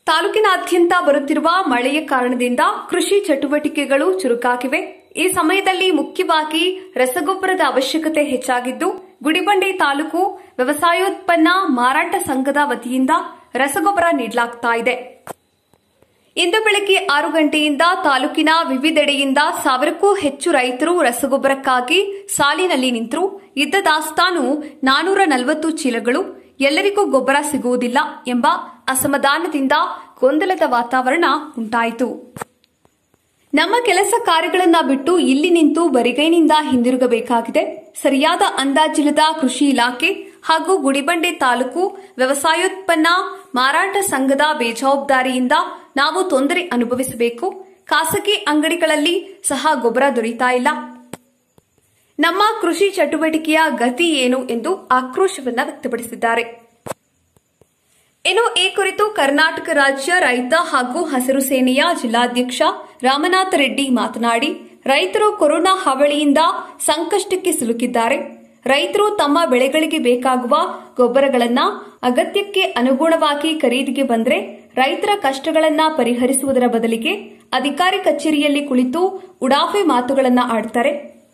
ತಾಲೂಕಿನಾದ್ಯಂತ ಬರುತ್ತಿರುವ ಮಳೆಯ ಕಾರಣದಿಂದ ಕೃಷಿ ಚಟುವಟಿಕೆಗಳು ಚುರುಕಾಗಿವೆ ಈ ಸಮಯದಲ್ಲಿ ಮುಖ್ಯವಾಗಿ ರಸಗೊಬ್ಬರದ ಅವಶ್ಯಕತೆ ಹೆಚ್ಚಾಗಿದ್ದು ಗುಡಿಬಂಡೆ ತಾಲೂಕು ವ್ಯವಸಾಯೋತ್ಪನ್ನ ಮಾರಾಟ ಸಂಘದ ವತಿಯಿಂದ ರಸಗೊಬ್ಬರ ನೀಡಲಾಗ್ತಾ ಇದೆ ಇಂದು ಬೆಳಗ್ಗೆ ಆರು ಗಂಟೆಯಿಂದ ತಾಲೂಕಿನ ವಿವಿಧೆಡೆಯಿಂದ ಸಾವಿರಕ್ಕೂ ಹೆಚ್ಚು ರೈತರು ರಸಗೊಬ್ಬರಕ್ಕಾಗಿ ಸಾಲಿನಲ್ಲಿ ನಿಂತರು ಇದ್ದ ದಾಸ್ತಾನು ನಾನೂರ ನಲವತ್ತು ಚೀಲಗಳು ಎಲ್ಲರಿಗೂ ಗೊಬ್ಬರ ಸಿಗುವುದಿಲ್ಲ ಎಂಬ ಅಸಮಾಧಾನದಿಂದ ಗೊಂದಲದ ವಾತಾವರಣ ಉಂಟಾಯಿತು ನಮ್ಮ ಕೆಲಸ ಕಾರ್ಯಗಳನ್ನ ಬಿಟ್ಟು ಇಲ್ಲಿ ನಿಂತು ಬರಿಗೈನಿಂದ ಹಿಂದಿರುಗಬೇಕಾಗಿದೆ ಸರಿಯಾದ ಅಂದಾಜಿಲ್ಲದ ಕೃಷಿ ಇಲಾಖೆ ಹಾಗೂ ಗುಡಿಬಂಡೆ ತಾಲೂಕು ವ್ಯವಸಾಯೋತ್ಪನ್ನ ಮಾರಾಟ ಸಂಘದ ಬೇಜವಾಬ್ದಾರಿಯಿಂದ ನಾವು ತೊಂದರೆ ಅನುಭವಿಸಬೇಕು ಖಾಸಗಿ ಅಂಗಡಿಗಳಲ್ಲಿ ಸಹ ಗೊಬ್ಬರ ದೊರೆಯುತ್ತಾ ಇಲ್ಲ ನಮ್ಮ ಕೃಷಿ ಚಟುವಟಿಕೆಯ ಗತಿ ಏನು ಎಂದು ಆಕ್ರೋಶವನ್ನ ವ್ಯಕ್ತಪಡಿಸಿದ್ದಾರೆ ಇನ್ನು ಈ ಕುರಿತು ಕರ್ನಾಟಕ ರಾಜ್ಯ ರೈತ ಹಾಗೂ ಹಸಿರು ಸೇನೆಯ ಜಿಲ್ಲಾಧ್ಯಕ್ಷ ರಾಮನಾಥ ರೆಡ್ಡಿ ಮಾತನಾಡಿ ರೈತರು ಕೊರೋನಾ ಹಾವಳಿಯಿಂದ ಸಂಕಷ್ಟಕ್ಕೆ ಸಿಲುಕಿದ್ದಾರೆ ರೈತರು ತಮ್ಮ ಬೆಳೆಗಳಿಗೆ ಬೇಕಾಗುವ ಗೊಬ್ಬರಗಳನ್ನ ಅಗತ್ಯಕ್ಕೆ ಅನುಗುಣವಾಗಿ ಖರೀದಿಗೆ ಬಂದ್ರೆ ರೈತರ ಕಷ್ಟಗಳನ್ನ ಪರಿಹರಿಸುವುದರ ಬದಲಿಗೆ ಅಧಿಕಾರಿ ಕಚೇರಿಯಲ್ಲಿ ಕುಳಿತು ಉಡಾಫೆ ಮಾತುಗಳನ್ನ ಆಡ್ತಾರೆ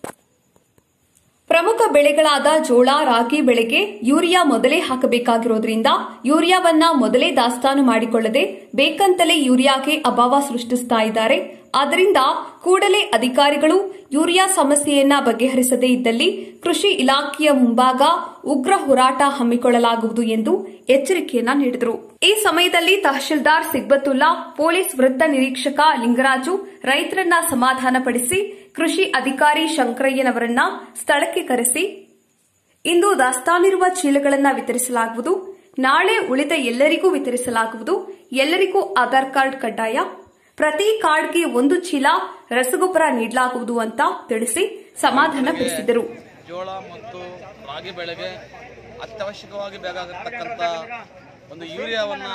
ಪ್ರಮುಖ ಬೆಳೆಗಳಾದ ಜೋಳ ರಾಗಿ ಬೆಳೆಗೆ ಯೂರಿಯಾ ಮೊದಲೇ ಹಾಕಬೇಕಾಗಿರೋದ್ರಿಂದ ಯೂರಿಯಾವನ್ನ ಮೊದಲೇ ದಾಸ್ತಾನು ಮಾಡಿಕೊಳ್ಳದೆ ಬೇಕಂತಲೇ ಯೂರಿಯಾಗೆ ಅಭಾವ ಸೃಷ್ಟಿಸ್ತಾ ಇದ್ದಾರೆ ಆದ್ದರಿಂದ ಕೂಡಲೇ ಅಧಿಕಾರಿಗಳು ಯೂರಿಯಾ ಸಮಸ್ಯೆಯನ್ನ ಬಗೆಹರಿಸದೇ ಇದ್ದಲ್ಲಿ ಕೃಷಿ ಇಲಾಖೆಯ ಮುಂಭಾಗ ಉಗ್ರ ಹೋರಾಟ ಹಮ್ಮಿಕೊಳ್ಳಲಾಗುವುದು ಎಂದು ಎಚ್ಚರಿಕೆಯನ್ನ ನೀಡಿದರು ಈ ಸಮಯದಲ್ಲಿ ತಹಶೀಲ್ದಾರ್ ಸಿಗ್ಬತುಲ್ಲಾ ಪೊಲೀಸ್ ವೃತ್ತ ನಿರೀಕ್ಷಕ ಲಿಂಗರಾಜು ರೈತರನ್ನ ಸಮಾಧಾನಪಡಿಸಿ ಕೃಷಿ ಅಧಿಕಾರಿ ಶಂಕರಯ್ಯನವರನ್ನ ಸ್ಥಳಕ್ಕೆ ಕರೆಸಿ ಇಂದು ದಾಸ್ತಾನಿರುವ ಚೀಲಗಳನ್ನು ವಿತರಿಸಲಾಗುವುದು ನಾಳೆ ಉಳಿದ ಎಲ್ಲರಿಗೂ ವಿತರಿಸಲಾಗುವುದು ಎಲ್ಲರಿಗೂ ಆಧಾರ್ ಕಾರ್ಡ್ ಕಡ್ಡಾಯ ಪ್ರತಿ ಕಾರ್ಡ್ಗೆ ಒಂದು ಚೀಲ ರಸಗೊಬ್ಬರ ನೀಡಲಾಗುವುದು ಅಂತ ತಿಳಿಸಿ ಸಮಾಧಾನಪಡಿಸಿದರು ಜೋಳ ಮತ್ತು ರಾಗಿ ಬೆಳೆಗೆ ಅತ್ಯವಶ್ಯಕವಾಗಿ ಬೇಕಾಗಿರ್ತಕ್ಕಂಥ ಒಂದು ಯೂರಿಯಾವನ್ನ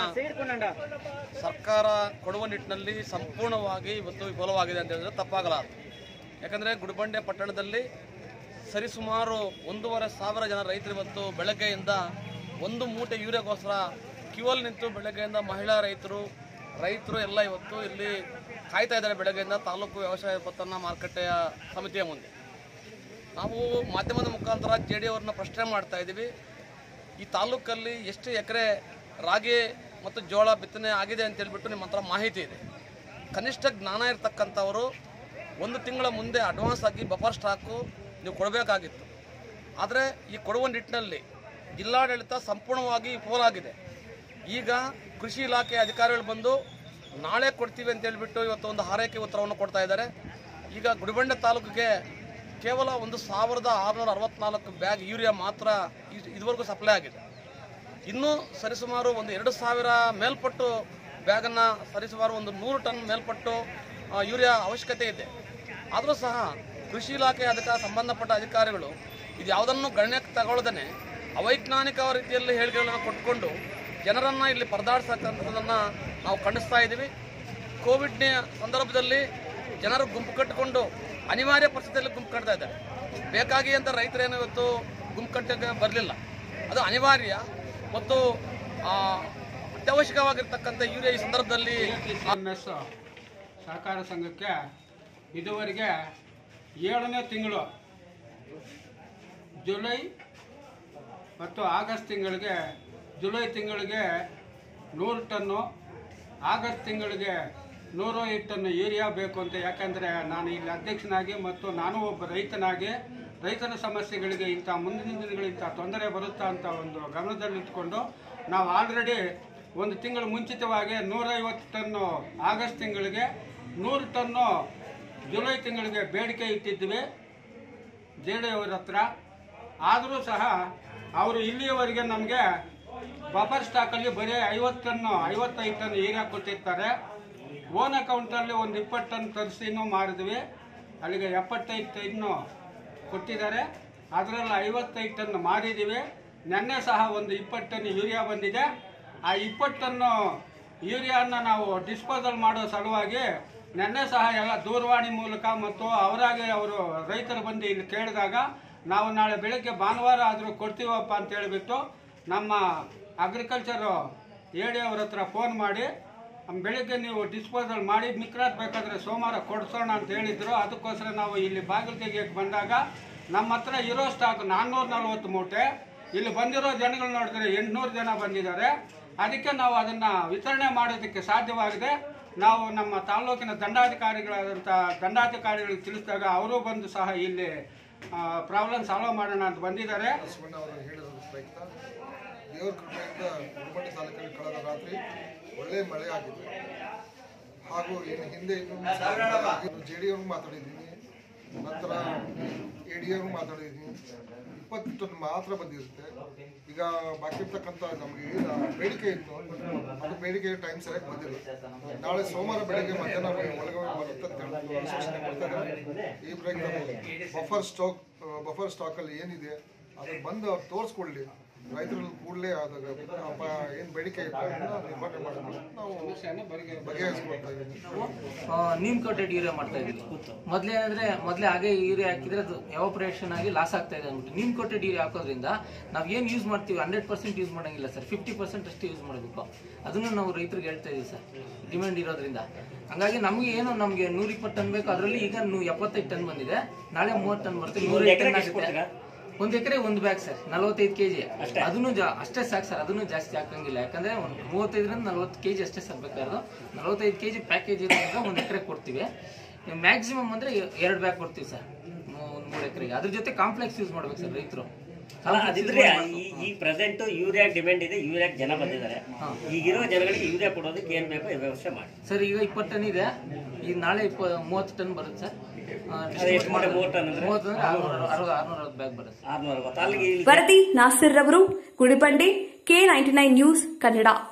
ಸರ್ಕಾರ ಕೊಡುವ ನಿಟ್ಟಿನಲ್ಲಿ ಸಂಪೂರ್ಣವಾಗಿ ಇವತ್ತು ವಿಫಲವಾಗಿದೆ ಅಂತ ಹೇಳಿದ್ರೆ ತಪ್ಪಾಗಲಾರದು ಯಾಕಂದರೆ ಗುಡಿಬಂಡೆ ಪಟ್ಟಣದಲ್ಲಿ ಸರಿಸುಮಾರು ಒಂದೂವರೆ ಸಾವಿರ ಜನ ರೈತರು ಇವತ್ತು ಬೆಳಗ್ಗೆಯಿಂದ ಒಂದು ಮೂಟೆ ಯೂರಿಯಾಗೋಸ್ಕರ ಕ್ಯೂವಲ್ಲಿ ನಿಂತು ಬೆಳಗ್ಗೆಯಿಂದ ಮಹಿಳಾ ರೈತರು ರೈತರು ಎಲ್ಲ ಇವತ್ತು ಇಲ್ಲಿ ಕಾಯ್ತಾ ಇದ್ದಾರೆ ಬೆಳಗ್ಗೆಯಿಂದ ತಾಲೂಕು ವ್ಯವಸಾಯ ಉತ್ಪನ್ನ ಮಾರುಕಟ್ಟೆಯ ಸಮಿತಿಯ ಮುಂದೆ ನಾವು ಮಾಧ್ಯಮದ ಮುಖಾಂತರ ಜೆ ಡಿ ಅವ್ರನ್ನ ಪ್ರಶ್ನೆ ಮಾಡ್ತಾ ಇದ್ದೀವಿ ಈ ತಾಲೂಕಲ್ಲಿ ಎಷ್ಟು ಎಕರೆ ರಾಗಿ ಮತ್ತು ಜೋಳ ಬಿತ್ತನೆ ಆಗಿದೆ ಅಂತ ಹೇಳ್ಬಿಟ್ಟು ನಿಮ್ಮ ಹತ್ರ ಮಾಹಿತಿ ಇದೆ ಕನಿಷ್ಠ ಜ್ಞಾನ ಇರತಕ್ಕಂಥವರು ಒಂದು ತಿಂಗಳ ಮುಂದೆ ಅಡ್ವಾನ್ಸ್ ಆಗಿ ಬಫರ್ ಸ್ಟಾಕು ನೀವು ಕೊಡಬೇಕಾಗಿತ್ತು ಆದರೆ ಈ ಕೊಡುವ ನಿಟ್ಟಿನಲ್ಲಿ ಜಿಲ್ಲಾಡಳಿತ ಸಂಪೂರ್ಣವಾಗಿ ವಿಫಲವಾಗಿದೆ ಈಗ ಕೃಷಿ ಇಲಾಖೆ ಅಧಿಕಾರಿಗಳು ಬಂದು ನಾಳೆ ಕೊಡ್ತೀವಿ ಅಂತ ಹೇಳ್ಬಿಟ್ಟು ಇವತ್ತು ಒಂದು ಹಾರೈಕೆ ಉತ್ತರವನ್ನು ಕೊಡ್ತಾ ಇದ್ದಾರೆ ಈಗ ಗುಡಿಬಂಡೆ ತಾಲೂಕಿಗೆ ಕೇವಲ ಒಂದು ಸಾವಿರದ ಆರುನೂರ ಅರವತ್ನಾಲ್ಕು ಬ್ಯಾಗ್ ಯೂರಿಯಾ ಮಾತ್ರ ಇ- ಇದುವರೆಗೂ ಸಪ್ಲೈ ಆಗಿದೆ ಇನ್ನೂ ಸರಿಸುಮಾರು ಒಂದು ಎರಡು ಸಾವಿರ ಮೇಲ್ಪಟ್ಟು ಬ್ಯಾಗನ್ನು ಸರಿಸುಮಾರು ಒಂದು ನೂರು ಟನ್ ಮೇಲ್ಪಟ್ಟು ಆ, ಯೂರಿಯಾ ಅವಶ್ಯಕತೆ ಇದೆ ಆದರೂ ಸಹ ಕೃಷಿ ಇಲಾಖೆ ಅದಕ್ಕೆ ಸಂಬಂಧಪಟ್ಟ ಅಧಿಕಾರಿಗಳು ಇದು ಯಾವುದನ್ನು ಗಣನೆಗೆ ತಗೊಳ್ಳದೇ ಅವೈಜ್ಞಾನಿಕ ರೀತಿಯಲ್ಲಿ ಹೇಳಿಕೆಗಳನ್ನು ಕೊಟ್ಕೊಂಡು ಜನರನ್ನು ಇಲ್ಲಿ ಪರದಾಡ್ಸಕ್ಕಂಥದ್ದನ್ನು ನಾವು ಖಂಡಿಸ್ತಾ ಇದ್ದೀವಿ ಕೋವಿಡ್ನ ಸಂದರ್ಭದಲ್ಲಿ ಜನರು ಗುಂಪು ಕಟ್ಟಿಕೊಂಡು ಅನಿವಾರ್ಯ ಪರಿಸ್ಥಿತಿಯಲ್ಲಿ ಗುಂಪು ಕಟ್ತಾ ಇದ್ದಾರೆ ಬೇಕಾಗಿ ಅಂತ ರೈತರೇನು ಇವತ್ತು ಗುಂಪು ಕಟ್ಟಕ್ಕೆ ಬರಲಿಲ್ಲ ಅದು ಅನಿವಾರ್ಯ ಮತ್ತು ಆ, ಅತ್ಯವಶ್ಯಕವಾಗಿರ್ತಕ್ಕಂಥ ಯೂರಿಯಾ ಈ ಸಂದರ್ಭದಲ್ಲಿ ಎಂ ಎಸ್ ಸಹಕಾರ ಸಂಘಕ್ಕೆ ಇದುವರೆಗೆ ಏಳನೇ ತಿಂಗಳು ಜುಲೈ ಮತ್ತು ಆಗಸ್ಟ್ ತಿಂಗಳಿಗೆ ಜುಲೈ ತಿಂಗಳಿಗೆ ನೂರು ಟನ್ನು ಆಗಸ್ಟ್ ತಿಂಗಳಿಗೆ ನೂರು ಐದು ಟನ್ನು ಯೂರಿಯಾ ಬೇಕು ಅಂತ ಯಾಕಂದರೆ ನಾನು ಇಲ್ಲಿ ಅಧ್ಯಕ್ಷನಾಗಿ ಮತ್ತು ನಾನು ಒಬ್ಬ ರೈತನಾಗಿ ರೈತನ ಸಮಸ್ಯೆಗಳಿಗೆ ಇಂಥ ಮುಂದಿನ ದಿನಗಳು ಇಂಥ ತೊಂದರೆ ಬರುತ್ತಾ ಅಂತ ಒಂದು ಗಮನದಲ್ಲಿಟ್ಕೊಂಡು ನಾವು ಆಲ್ರೆಡಿ ಒಂದು ತಿಂಗಳು ಮುಂಚಿತವಾಗಿ ನೂರೈವತ್ತು ಟನ್ನು ಆಗಸ್ಟ್ ತಿಂಗಳಿಗೆ ನೂರು ಟನ್ನು ಜುಲೈ ತಿಂಗಳಿಗೆ ಬೇಡಿಕೆ ಇಟ್ಟಿದ್ವಿ ಜೆ ಡಿ ಅವರ ಹತ್ರ ಆದರೂ ಸಹ ಅವರು ಇಲ್ಲಿಯವರೆಗೆ ನಮಗೆ ಬಫರ್ ಸ್ಟಾಕಲ್ಲಿ ಬರೀ ಐವತ್ತು ಟನ್ನು ಐವತ್ತೈದು ಟನ್ ಯೂರಿಯಾ ಕೊಟ್ಟಿರ್ತಾರೆ ಓನ್ ಅಕೌಂಟಲ್ಲಿ ಒಂದು ಇಪ್ಪತ್ತು ಟನ್ ತರಿಸಿನೂ ಮಾರಿದ್ವಿ ಅಲ್ಲಿಗೆ ಎಪ್ಪತ್ತೈದು ಟನ್ನು ಕೊಟ್ಟಿದ್ದಾರೆ ಅದರಲ್ಲಿ ಐವತ್ತೈದು ಟನ್ ಮಾರಿದ್ದೀವಿ ನೆನ್ನೆ ಸಹ ಒಂದು ಇಪ್ಪತ್ತು ಟನ್ ಯೂರಿಯಾ ಬಂದಿದೆ ಆ ಇಪ್ಪತ್ತು ಟನ್ನು ಯೂರಿಯಾನ ನಾವು ಡಿಸ್ಪೋಸಲ್ ಮಾಡೋ ಸಲುವಾಗಿ ನೆನ್ನೆ ಸಹ ಎಲ್ಲ ದೂರವಾಣಿ ಮೂಲಕ ಮತ್ತು ಅವರಾಗೆ ಅವರು ರೈತರು ಬಂದು ಇಲ್ಲಿ ಕೇಳಿದಾಗ ನಾವು ನಾಳೆ ಬೆಳಗ್ಗೆ ಭಾನುವಾರ ಆದರೂ ಕೊಡ್ತೀವಪ್ಪ ಅಂತ ಹೇಳಿಬಿಟ್ಟು ನಮ್ಮ ಅಗ್ರಿಕಲ್ಚರು ಎ ಡಿ ಅವ್ರ ಹತ್ರ ಫೋನ್ ಮಾಡಿ ಬೆಳಿಗ್ಗೆ ನೀವು ಡಿಸ್ಪೋಸಲ್ ಮಾಡಿ ಮಿಕ್ರಾತ್ ಬೇಕಾದ್ರೆ ಸೋಮವಾರ ಕೊಡ್ಸೋಣ ಅಂತ ಹೇಳಿದ್ರು ಅದಕ್ಕೋಸ್ಕರ ನಾವು ಇಲ್ಲಿ ಬಾಗಿಲು ತೆಗಿಯಕ್ಕೆ ಬಂದಾಗ ನಮ್ಮ ಹತ್ರ ಇರೋ ಸ್ಟಾಕ್ ನಾನ್ನೂರ ನಲ್ವತ್ತು ಮೂಟೆ ಇಲ್ಲಿ ಬಂದಿರೋ ಜನಗಳು ನೋಡಿದ್ರೆ ಎಂಟುನೂರು ಜನ ಬಂದಿದ್ದಾರೆ ಅದಕ್ಕೆ ನಾವು ಅದನ್ನ ವಿತರಣೆ ಮಾಡೋದಕ್ಕೆ ಸಾಧ್ಯವಾಗಿದೆ ನಾವು ನಮ್ಮ ತಾಲೂಕಿನ ದಂಡಾಧಿಕಾರಿಗಳಾದಂಥ ದಂಡಾಧಿಕಾರಿಗಳಿಗೆ ತಿಳಿಸಿದಾಗ ಅವರು ಬಂದು ಸಹ ಇಲ್ಲಿ ಪ್ರಾಬ್ಲಮ್ ಸಾಲ್ವ್ ಮಾಡೋಣ ಅಂತ ಬಂದಿದ್ದಾರೆ ಬಸವಣ್ಣ ಅವರು ಹೇಳಿರೋದ್ರ ಪ್ರಯುಕ್ತ ದೇವರ ಕೃಪೆಯಿಂದ ಗುರುಮಠ ತಾಲೂಕಲ್ಲಿ ಕಳೆದ ರಾತ್ರಿ ಒಳ್ಳೆ ಮಳೆ ಆಗಿದೆ ಹಾಗೂ ಇನ್ನು ಹಿಂದೆ ಇನ್ನು ಜೆ ಡಿ ಅವ್ರಿಗೆ ಮಾತಾಡಿದ್ದೀನಿ ನಂತರ ಎ ಡಿ ಅವ್ರಿಗೆ ಮಾತಾಡಿದ್ದೀನಿ ಇಪ್ಪತ್ತು ಟನ್ ಮಾತ್ರ ಬಂದಿರುತ್ತೆ ಈಗ ಬಾಕಿ ಇರ್ತಕ್ಕಂಥ ನಮಗೆ ಏನು ಬೇಡಿಕೆ ಇತ್ತು ಅದು ಬೇಡಿಕೆ ಟೈಮ್ ಸರಿಯಾಗಿ ಬಂದಿಲ್ಲ ನಾಳೆ ಸೋಮವಾರ ಬೆಳಗ್ಗೆ ಮಧ್ಯಾಹ್ನ ಒಳಗೆ ಬರುತ್ತೆ ಅಂತ ಹೇಳಿ ಸೂಚನೆ ಕೊಡ್ತಾ ಇದ್ದಾರೆ ಈ ಪ್ರಯುಕ್ತ ಬಫರ್ ಸ್ಟಾಕ್ ಬಫರ್ ಸ್ಟಾಕಲ್ಲಿ ಏನಿದೆ ಅದನ್ನ ಬಂದು ಅವ್ರು ತೋರಿಸ್ಕೊಳ್ಳಿ ರೈತರಲ್ಲಿ ಕೂಡಲೇ ಆದಾಗ ಏನು ಬೇಡಿಕೆ ಇತ್ತು ಅದನ್ನ ನಿರ್ವಹಣೆ ಮಾಡಬೇಕು ನಾವು ಬಗೆಹರಿಸ್ಕೊಳ್ತಾ ಇದ್ದೀವಿ ನೀಮ್ ಕೋಟೆಡ್ ಯೂರಿಯಾ ಮಾಡ್ತಾ ಇದೀವಿ ಮೊದ್ಲೇ ಏನಂದ್ರೆ ಮೊದ್ಲೇ ಹಾಗೆ ಯೂರಿಯಾ ಹಾಕಿದ್ರೆ ಅದು ಎವಾಪರೇಷನ್ ಆಗಿ ಲಾಸ್ ಆಗ್ತಾ ಇದೆ ಅಂದ್ಬಿಟ್ಟು ನೀಮ್ ಕೋಟೆಡ್ ಯೂರಿಯಾ ಹಾಕೋದ್ರಿಂದ ನಾವ್ ಏನ್ ಯೂಸ್ ಮಾಡ್ತೀವಿ ಹಂಡ್ರೆಡ್ ಪರ್ಸೆಂಟ್ ಯೂಸ್ ಮಾಡಂಗಿಲ್ಲ ಸರ್ ಫಿಫ್ಟಿ ಪರ್ಸೆಂಟ್ ಅಷ್ಟೇ ಯೂಸ್ ಮಾಡಬೇಕು ಅದನ್ನು ನಾವು ರೈತರಿಗೆ ಹೇಳ್ತಾ ಇದೀವಿ ಸರ್ ಡಿಮ್ಯಾಂಡ್ ಇರೋದ್ರಿಂದ ಹಂಗಾಗಿ ನಮ್ಗೆ ಏನು ನಮ್ಗೆ ನೂರ ಇಪ್ಪತ್ತು ಟನ್ ಬೇಕು ಅದರಲ್ಲಿ ಈಗ ನೂ ಎಪ್ಪತ್ತೈದು ಟನ್ ಬಂದಿದೆ ನಾಳೆ ಮೂವತ್ತು ಟನ್ ಬರುತ್ತೆ ನೂರೈದು ಟನ್ ಆಗುತ್ತೆ ಒಂದ್ ಎಕರೆ ಒಂದು ಬ್ಯಾಗ್ ಸರ್ ನಲವತ್ತೈದು ಕೆಜಿ ಅದನ್ನು ಜಾ- ಅಷ್ಟೇ ಸಾಕು ಸರ್ ಅದನ್ನು ಜಾಸ್ತಿ ಹಾಕಂಗಿಲ್ಲ ಯಾಕಂದ್ರೆ ಒಂದು ಮೂವತ್ತೈದರಿಂದ ನಲವತ್ತು ಕೆಜಿ ಅಷ್ಟೇ ಸರ್ ಬೇಕಾದ್ರು ನಲವತ್ತೈದು ಕೆಜಿ ಪ್ಯಾಕೇಜ್ ಇರೋದ್ರಿಂದ ಒಂದು ಎಕರೆ ಕೊಡ್ತೀವಿ ಮ್ಯಾಕ್ಸಿಮಮ್ ಅಂದ್ರೆ ಎರಡು ಬ್ಯಾಗ್ ಕೊಡ್ತೀವಿ ಸರ್ ಒಂದು ಮೂರು ಎಕರೆಗೆ ಅದ್ರ ಜೊತೆ ಕಾಂಪ್ಲೆಕ್ಸ್ ಯೂಸ್ ಮಾಡ್ಬೇಕು ಸರ್ ರೈತರು ಅಲ್ಲ ಅದಿದ್ರೆ ಈ ಈ ಪ್ರೆಸೆಂಟ್ ಯೂರಿಯಾ ಡಿಮ್ಯಾಂಡ್ ಇದೆ ಯೂರಿಯಾಕ್ ಜನ ಬಂದಿದ್ದಾರೆ ಈಗಿರೋ ಜನಗಳಿಗೆ ಯೂರಿಯಾ ಕೊಡೋದಕ್ಕೆ ಏನ್ ಬೇಕೋ ಈ ವ್ಯವಸ್ಥೆ ಮಾಡಿ ಸರ್ ಈಗ ಇಪ್ಪತ್ತು ಟನ್ ಇದೆ ಈಗ ನಾಳೆ ಇಪ್ಪ ಮೂವತ್ತು ಟನ್ ಬರುತ್ತೆ ಸರ್ ಆ, ಅದು ಎಷ್ಟು ಮಾಡಿ ಮೂವತ್ತು ಟನ್ ಅಂದ್ರೆ ಮೂವತ್ತು ಅಂದ್ರೆ ಆರ್ನೂರ ಅರವತ್ತು ಆರ್ನೂರ ಅರವತ್ತು ಬ್ಯಾಗ್ ಬರುತ್ತೆ ಆರ್ನೂರ ಅರವತ್ತು ಅಲ್ಲಿಗೆ ಇಲ್ಲಿ ವರದಿ ನಾಸಿರ್ ರವರು Gudibande K ninety nine news Kannada